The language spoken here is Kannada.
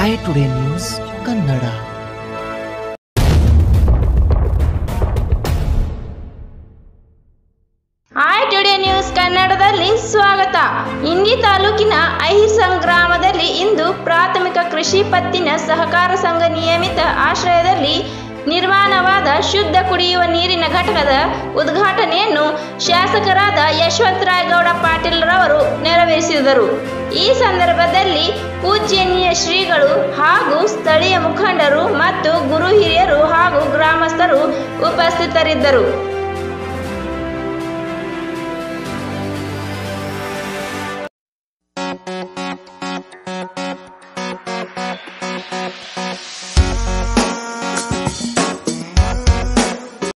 I today news Kannada hi today news ಕನ್ನಡದಲ್ಲಿ ಸ್ವಾಗತ ಇಂಡಿ ತಾಲೂಕಿನ ಅಹಿಸಂ ಗ್ರಾಮದಲ್ಲಿ ಇಂದು ಪ್ರಾಥಮಿಕ ಕೃಷಿ ಪತ್ತಿನ ಸಹಕಾರ ಸಂಘ ನಿಯಮಿತ ಆಶ್ರಯದಲ್ಲಿ ನಿರ್ಮಾಣವಾದ ಶುದ್ಧ ಕುಡಿಯುವ ನೀರಿನ ಘಟಕದ ಉದ್ಘಾಟನೆಯನ್ನು ಶಾಸಕರಾದ ಯಶವಂತರಾಯಗೌಡ ಪಾಟೀಲ್ ರವರು ನೆರವೇರಿಸಿದರು ಈ ಸಂದರ್ಭದಲ್ಲಿ ಪೂಜ್ಯನೀಯ ಶ್ರೀಗಳು ಹಾಗೂ ಸ್ಥಳೀಯ ಮುಖಂಡರು ಮತ್ತು ಗುರು ಹಿರಿಯರು ಹಾಗೂ ಗ್ರಾಮಸ್ಥರು ಉಪಸ್ಥಿತರಿದ್ದರು